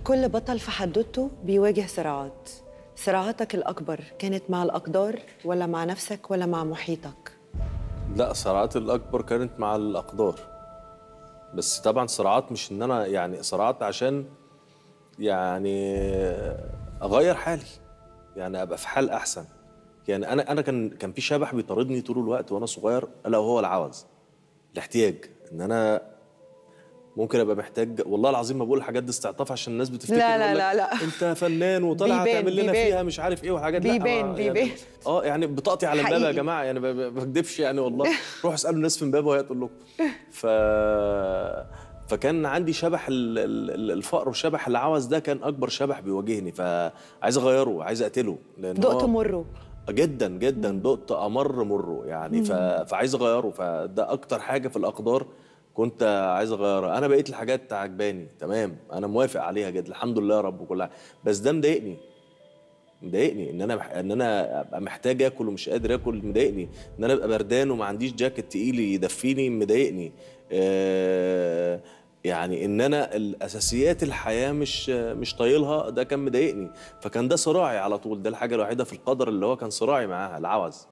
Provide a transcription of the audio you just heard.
كل بطل في حدوته بيواجه صراعات صراعاتك الأكبر كانت مع الأقدار ولا مع نفسك ولا مع محيطك؟ لا صراعات الاكبر كانت مع الاقدار بس طبعا صراعات مش ان انا يعني صراعات عشان يعني اغير حالي يعني ابقى في حال احسن يعني انا انا كان كان في شبح بيطاردني طول الوقت وانا صغير الا وهو العوز الاحتياج ان انا ممكن ابقى محتاج والله العظيم ما بقول الحاجات دي استعطاف عشان الناس بتفتكر لا، لا، يقول لك لا، لا. انت فنان وطالع بيبان، هتعمل لنا بيبان. فيها مش عارف ايه وحاجات لا بيبان، ما- بيبان. يعني اه يعني بطاقتي على الباب يا حقيقي. جماعه يعني ب- ب- ما بكدبش يعني والله روحوا اسالوا الناس في امبابه وهي تقول لكم ف فكان عندي شبح ال- ال- ال- الفقر وشبح العوز ده كان اكبر شبح بيواجهني فعايز اغيره عايز اقتله لان دقت هو- مره جدا جدا دقت امر مره يعني ف... فعايز اغيره فده اكتر حاجه في الاقدار كنت عايز اغيرها انا بقيت الحاجات عجباني تمام انا موافق عليها جدا الحمد لله يا رب وكل حاجه بس ده مضايقني مضايقني ان انا مح... ان انا ابقى محتاج اكل ومش قادر اكل مضايقني ان انا ابقى بردان وما عنديش جاكيت تقيل يدفيني مضايقني آه... يعني ان انا الاساسيات الحياه مش مش طايلها ده كان مضايقني فكان ده صراعي على طول ده الحاجه الوحيده في القدر اللي هو كان صراعي معاها العوز